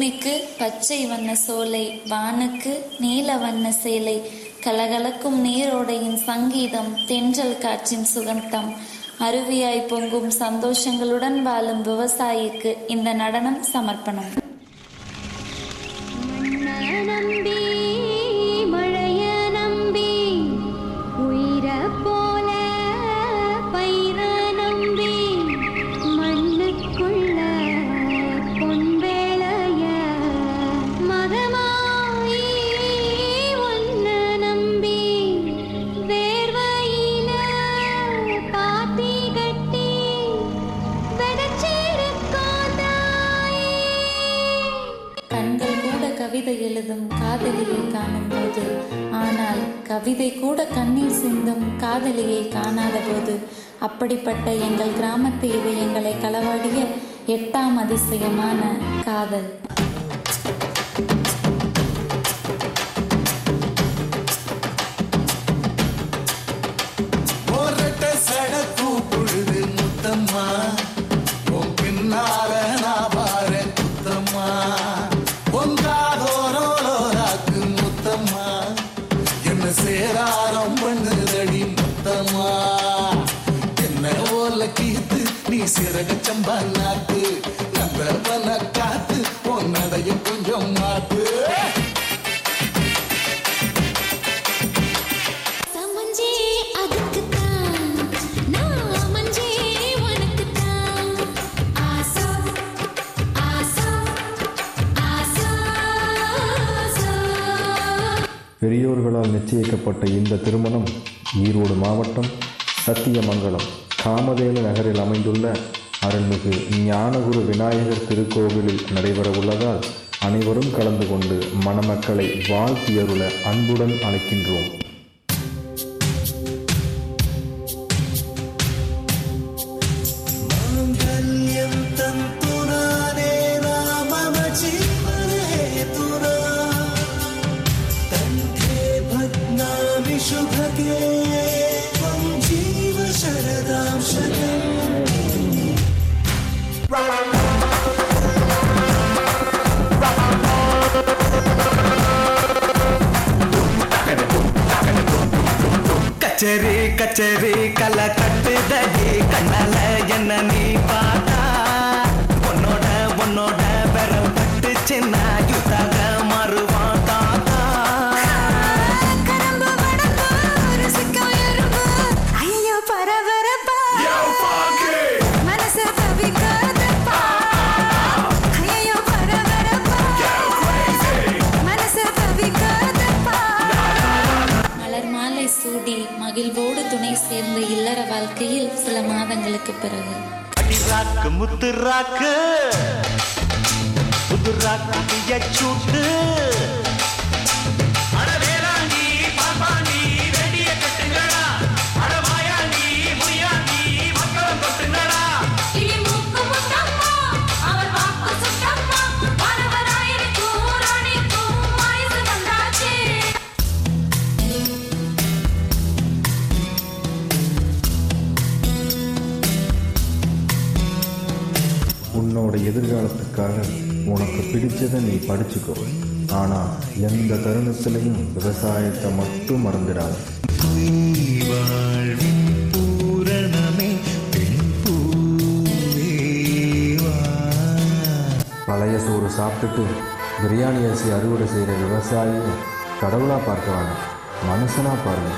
பூமிக்கு பச்சை வண்ண சோலை வானுக்கு நீல வண்ண சேலை கலகலக்கும் நீரோடையின் சங்கீதம் தென்றல் காற்றின் சுகந்தம் அருவியாய் பொங்கும் சந்தோஷங்களுடன் வாழும் விவசாயிக்கு இந்த நடனம் சமர்ப்பணம் மண்ண நம்பி மழைய நம்பி உயிர போல பயிர நம்பி மண்ணுக்குள்ள பொன் வேளைய மதமாயி ஒன்ன நம்பி வேர்வையில பாத்தி கட்டி விதைச்சிருக்கோம் தாயே கண்கள் கூட கவிதை எழுதும் காதலியை காணும் போது ஆனால் கவிதை கூட கண்ணீர் சிந்தும் காதலியை காணாத போது அப்படிப்பட்ட எங்கள் கிராமத்து இதயங்களை களவாடிய எட்டாம் அதிசயமான காதல் ஒரட்ட சடக்கு பொழுது முத்தம்மா உன் பின்னால நான் பார குத்தம்மா பொங்காதோரோராக்கு முத்தம்மா என்ன சேராரம் பண்ணுதடி முத்தம்மா என்ன ஓல கீத்து நீ சிறக சம்பா நாத்து நந்தவன காத்து உன்னடைய கொஞ்சம் மாத்து சமஞ்சே அதுக்குத்தான் நான் மஞ்சே உனக்குத்தான் ஆசா ஆசா ஆசா ஆசா பெரியோர்களால் நிச்சயிக்கப்பட்ட இந்த திருமணம் ஈரோடு மாவட்டம் சத்தியமங்கலம் காமதேனு நகரில் அமைந்துள்ள அருள்மிகு ஞானகுரு விநாயகர் திருக்கோவிலில் நடைபெறவுள்ளதால் அனைவரும் கலந்து கொண்டு மணமக்களை வாழ்த்தியருள அன்புடன் அழைக்கின்றோம் माङ्गल्यं तन्तुनाने रामम जीवनहेतुना कण्ठे भग्नामि शुभगे त्वं जीव शरदां शतम् கச்சேரி கச்சேரி கலை கட்டுதடி கண்ணால என்ன நீ பார்த்தா உன்னோட உன்னோட பெறம் பட்டுச்சுன்னா யுத்தாக மாறுவான் தாத்தா கரம்பு வடம்பு ரசிக்கும் எறும்பு ஐயோ பரபரப்பா மனசு தவிக்காதப்பா ஐயோ பரபரப்பா மனசு தவிக்காதப்பா மலர் மாலை சூடி மகிழ்வோடு துணை சேர்ந்த இல்லற வாழ்க்கையில் சில மாதங்களுக்கு பிறகு அடிராக்கு முத்துராக்கு புதுராக்கு சூட்டு இடி மூக்கு முத்தம்மா அவர் வாக்கு சுத்தம்மா வரவராயிருக்கும் ராணிக்கும் வயசு வந்தாச்சு உன்னோட எதிர்காலத்துக்காக உனக்கு பிடிச்சதை நீ படிச்சுக்கோ ஆனால் எந்த தருணத்திலையும் விவசாயத்தை மட்டும் மறந்துடாத வாழ்வின் பூரணமே பெண் பூவேவா பழைய சோறு சாப்பிட்டுட்டு பிரியாணி அரிசி அறுவடை செய்கிற விவசாயியை கடவுளாக பார்க்க வேணாம் மனுஷனாக பாருங்க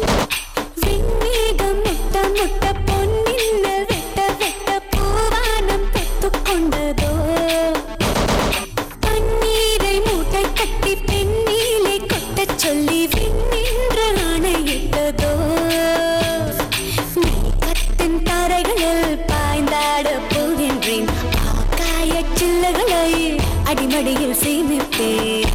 விண்மேகம் முட்ட முட்ட பொன்னின்னல் வெட்ட வெட்ட பூவானம் பெத்துக் கொண்டதோ பன்னீரை மூட்டை கட்டி பெண்ணீலை கொட்டச் சொல்லி விண்ணின்ற ஆணையிட்டதோ மேகத்தின் தாரைகளில் பாய்ந்தாட போகின்றேன் ஆகாய சில்லுகளை அடிமடியில் சேமிப்பேன்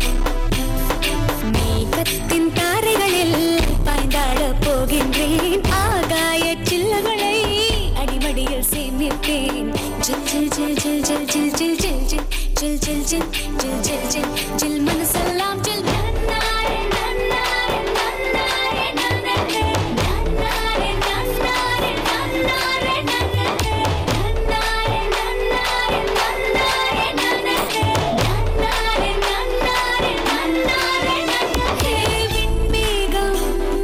மேகத்தின் தாரைகளில் பாய்ந்தாட போகின்றேன் ஆகாய சில்லுகளை அடிமடியில் சேமிப்பேன் ஜில் ஜில் ஜில் ஜில் ஜில் ஜில் ஜில் ஜில் ஜில் ஜில் ஜில் ஜில் ஜில் ஜில் ஜில் ஜில் மனசெல்லாம் ஜில் நன்னாரே நன்னாரே நன்னாரே நன்னாரே நன்னாரே நன்னாரே நன்னாரே நன்னாரே நன்னாரே நன்னாரே நன்னாரே நன்னாரே நன்னாரே நன்னாரே நன்னாரே விண்மேகம்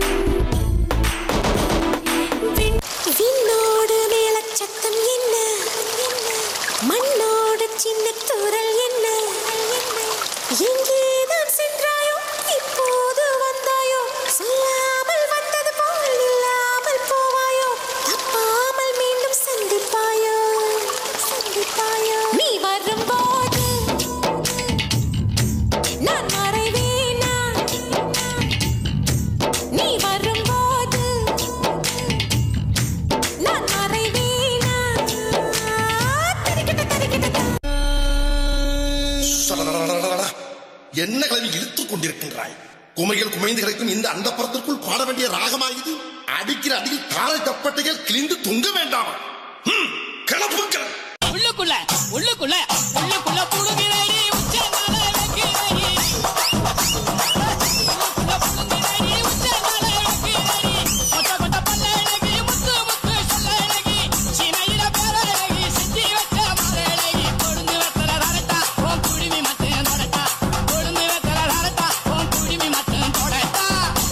விண்- விண்ணோடு மேலச்சத்தம் என்ன மண்ணோடு சின்ன தூரல் என்ன எங்கேதான் சென்றாயோ இப்போது வந்தாயோ சொல்லாமல் வந்தது போல் இல்லாமல் போவாயோ தப்பாமல் மீண்டும் சந்திப்பாயோ சந்திப்பாயோ நீ வரும்போது நான் மறைவேனா நீ வரும்போது நான் மறைவேனா தரிக்கிட்ட தரிக்கிட்ட சடடடடடடடா. என்ன கிளவி இழுத்துக் கொண்டிருக்கின்றாய் குமைகள் குமைந்து கிடக்கும் இந்த அந்த புறத்திற்குள் பாட வேண்டிய ராகமா இது அடிக்கிற அடியில் தாரை தப்பட்டைகள் கிழிந்து தொங்க வேண்டாம் கிளப்புங்கள் உள்ளுக்குள்ள உள்ளுக்குள்ள உள்ளுக்குள்ள புடுங்கிறடி உச்சந்தால வைக்கிறடி உள்ளுக்குள்ள புடுங்கிறடி உச்சந்தால வைக்கிறடி கொட்ட கொட்ட பல்ல இழகி முத்து முத்து சொல்ல இழகி சீமையில பேர இழகி செஞ்சு வச்ச மர இழகி கொழுந்து வெத்தல ரரட்டா உன் குடிமி மட்டும் தொடட்டா கொழுந்து வெத்தல ரரட்டா உன் குடிமி மட்டும் தொடட்டா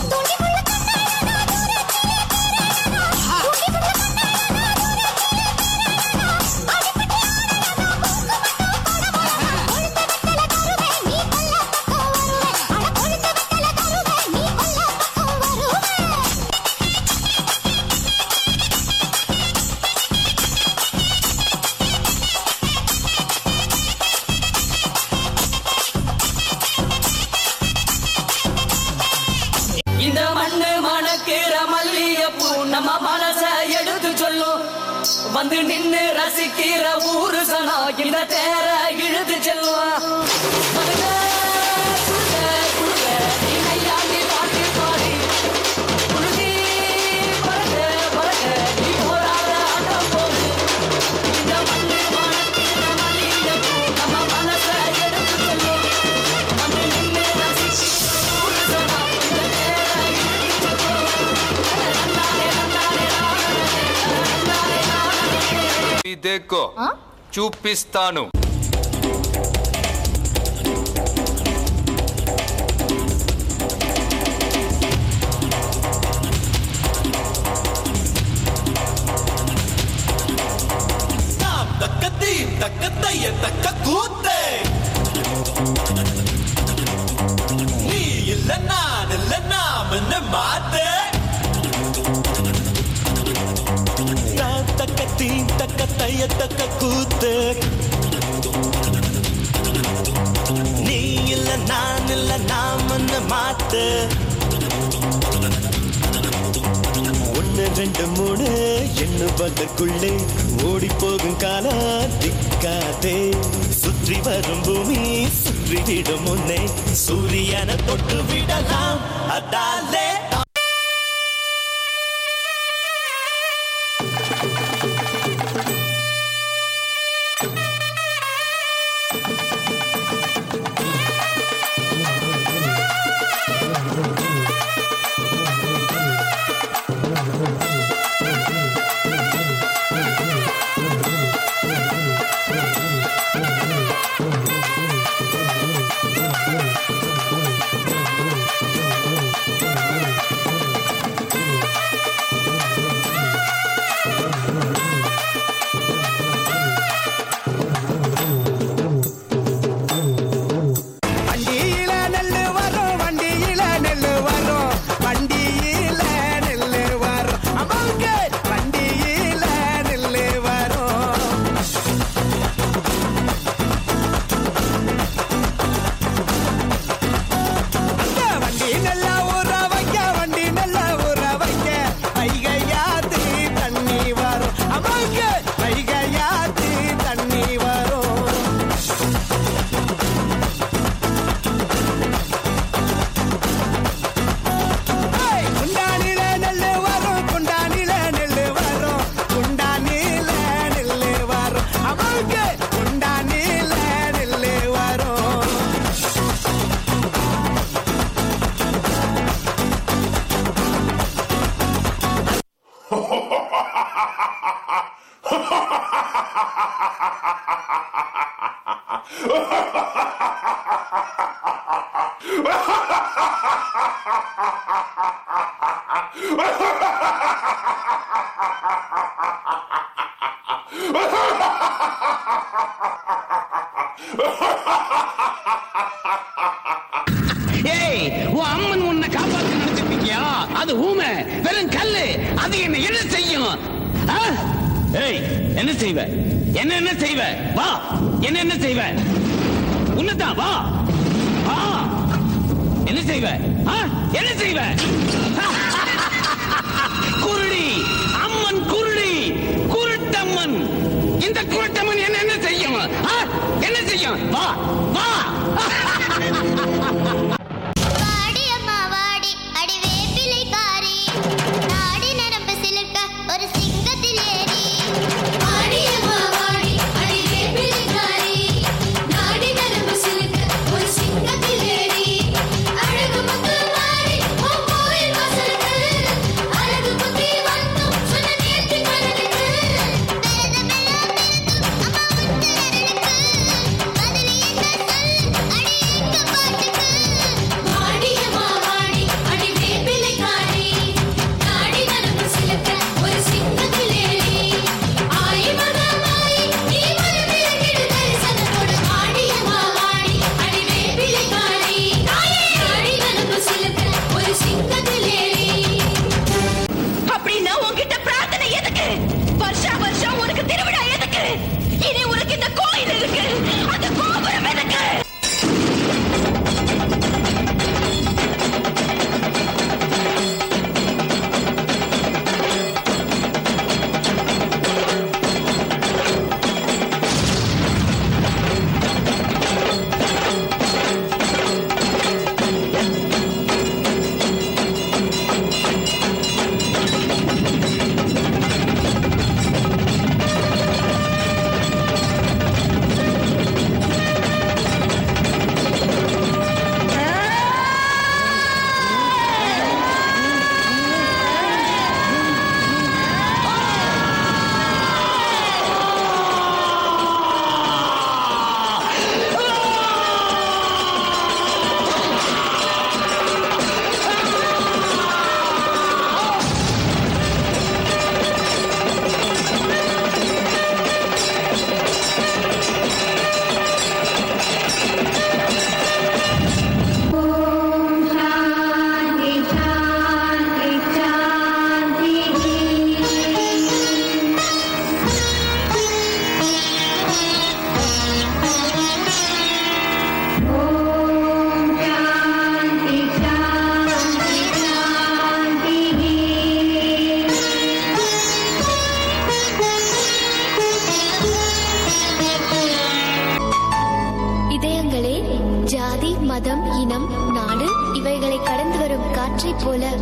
இந்த மண்ணு மணக்கிற மல்லிகைப்பூ நம்ம மனச எடுத்து சொல்லும் வந்து நின்னு ரசிக்கிற ஊரு சனம் இந்த தேர இழுத்து செல்லும் மருக, சுருக, குருக, நீ கையாண்டி பாட்டு பாடி. குருதி, பறக்க, பறக்க, நீ போராட ஆட்டம் போடு. இந்த மண்ணு மணக்கிற மல்லிகைப்பூ நம்ம மனச எடுத்து சொல்லும் வந்து நின்னு ரசிக்கிற ஊரு சனம் இந்த தேர இழுத்து देखो చూపిస్తాను தக்கத்தி தக்கத்தைய தக்க கூத்தே நீ இல்ல நான் இல்ல நாம் என்ன மாத்தே நான் தக்கத்தி தக்கத்தைய தக்க கூத்து நீ இல்ல நான் இல்ல நாம் என்ன மாத்து ஒன்னு ரெண்டு மூணு எண்ணுவதற்குள்ளே ஓடி போகும் காலம் திக்காதே சுற்றி வரும் பூமி சுற்றி விடும் முன்னே சூரியனை தொட்டு விடலாம் அதாலே வண்டியில நெல்லு வரும் வண்டியில நெல்லு வரும் வண்டியில ஏய் உன் அம்மன் உன்னை காப்பாத்த நினைச்சிட்டு இருக்கியா அது ஊமை வெறும் கல்லு அது என்ன என்ன செய்யும் ஆ? ஏய் என்ன செய்வ என்ன என்ன செய்வ வா என்ன என்ன செய்வ உன்னதான் வா வா என்ன செய்வ ஆ? என்ன செய்வ குருடி அம்மன் குருடி குருட்டம்மன் இந்த குருட்டம்மன் என்ன என்ன செய்யும் ஆ? என்ன செய்யும் வா வா வாடி அம்மா வாடி அடி வேப்பிலைக்காரி நாடி நரம்பு சிலிர்க்க ஒரு சிங்கத்தில் ஏறி வாடி அம்மா வாடி அடி வேப்பிலைக்காரி நாடி நரம்பு சிலிர்க்க ஒரு சிங்கத்தில் ஏறி அழகு முத்து மாறி உன் கோயில் வாசலுக்கு அழகு முத்தி வந்தும் சொன்ன நேர்த்தி கடலுக்கு விரத வெள்ளம் இருக்கும் அம்மா முத்து பதில் என்ன சொல் அடி எங்க பாட்டுக்கு வாடியம்மா வாடி அடி வேப்பிலைக்காரி நாடி நரம்பு சிலுக்க ஒரு சிங்கத்தில் ஏறி ஆயி மகமாயி நீ மனதில் தரிசனத்தோடு வாடியம்மா வாடி அடி வேப்பிலைக்காரி நாடி நரம்பு சிலுக்க ஒரு சிங்கத்தில் ஏறி அப்படின்னா உன்கிட்ட பிரார்த்தனை எதுக்கு வருஷா வருஷம் உனக்கு திருவிழா எதுக்கு இனி உனக்கு இந்த கோயில் இருக்கு அந்த கோபுரம் எதுக்கு இதயங்களே ஜாதி மதம் இனம் நாடு இவைகளை கடந்து வரும் காற்றைப் போல